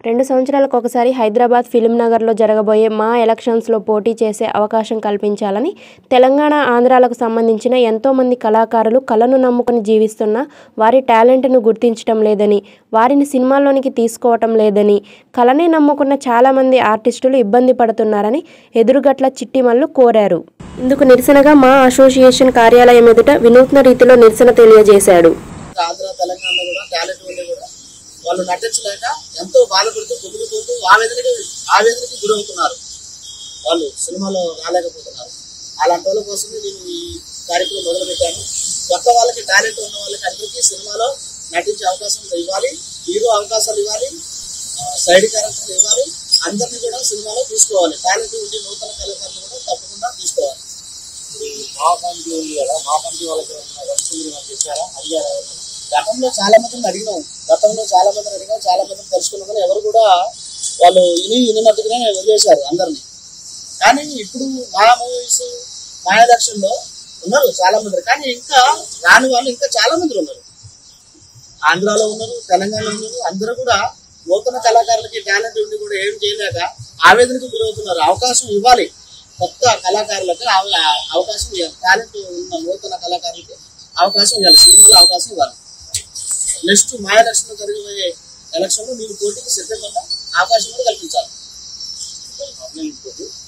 రెండు సంవత్సరాలకు ఒకసారి హైదరాబాద్ ఫిలిం నగర్లో జరగబోయే మా ఎలక్షన్స్లో పోటీ చేసే అవకాశం కల్పించాలని తెలంగాణ ఆంధ్రాలకు సంబంధించిన ఎంతోమంది కళాకారులు కళను నమ్ముకొని జీవిస్తున్న వారి టాలెంట్ను గుర్తించటం లేదని వారిని సినిమాల్లోనికి తీసుకోవటం లేదని కళనే నమ్ముకున్న చాలామంది ఆర్టిస్టులు ఇబ్బంది పడుతున్నారని ఎదురుగట్ల చిట్టిమల్లు కోరారు ఇందుకు నిరసనగా మా అసోసియేషన్ కార్యాలయం ఎదుట వినూత్న రీతిలో నిరసన తెలియజేశాడు ఆంధ్ర తెలంగాణలో కూడా టాలెంట్ ఉండి కూడా వాళ్ళు నటించలేక ఎంతో బాధపడుతూ కుదురుతూ ఆవేదనకి ఆవేదనకి గురవుతున్నారు వాళ్ళు సినిమాలో రాలేకపోతున్నారు అలాంటి వాళ్ళ కోసమే నేను ఈ కార్యక్రమం మొదలుపెట్టాను కొత్త వాళ్ళకి టాలెంట్ ఉన్న వాళ్ళకి అందరికీ సినిమాలో నటించే అవకాశం ఇవ్వాలి హీరో అవకాశాలు ఇవ్వాలి ఆ, సైడ్ క్యారెక్టర్లు ఇవ్వాలి అందరినీ కూడా సినిమాలో తీసుకోవాలి టాలెంట్ ఉండి నూతన కళాకారులు కూడా తప్పకుండా తీసుకోవాలి మా కమిటీ ఉంది కదా మా కమిటీ వాళ్ళకి ఏమైనా చెప్పారా అడిగారా ఎవరైనా? గతంలో చాలా మందిని అడిగినాం గతంలో చాలా మందిని అడిగాం చాలా మందిని తెలుసుకున్నాం కానీ ఎవరు కూడా వాళ్ళు ఇని ఇన్నట్టుగానే వదిలేశారు అందరినీ కానీ ఇప్పుడు మా మూవీస్ మా ఎలక్షన్ లో ఉన్నారు చాలా మంది కానీ ఇంకా రాని వాళ్ళు ఇంకా చాలా మంది ఉన్నారు ఆంధ్రాలో ఉన్నారు తెలంగాణలో ఉన్నారు అందరూ కూడా నూతన కళాకారులకి టాలెంట్ ఉండి కూడా ఏం చేయలేక ఆవేదనకు గురవుతున్నారు అవకాశం ఇవ్వాలి కొత్త కళాకారులకు అవ- అవకాశం ఇవ్వాలి టాలెంట్ ఉన్న నూతన కళాకారులకి అవకాశం ఇవ్వాలి సినిమాలో అవకాశం ఇవ్వాలి నెక్స్ట్ మా ఎలక్షన్ జరిగే ఎలక్షన్ లో మీరు పోటీకి సిద్ధంగా ఉన్న అవకాశం కూడా కల్పించాలి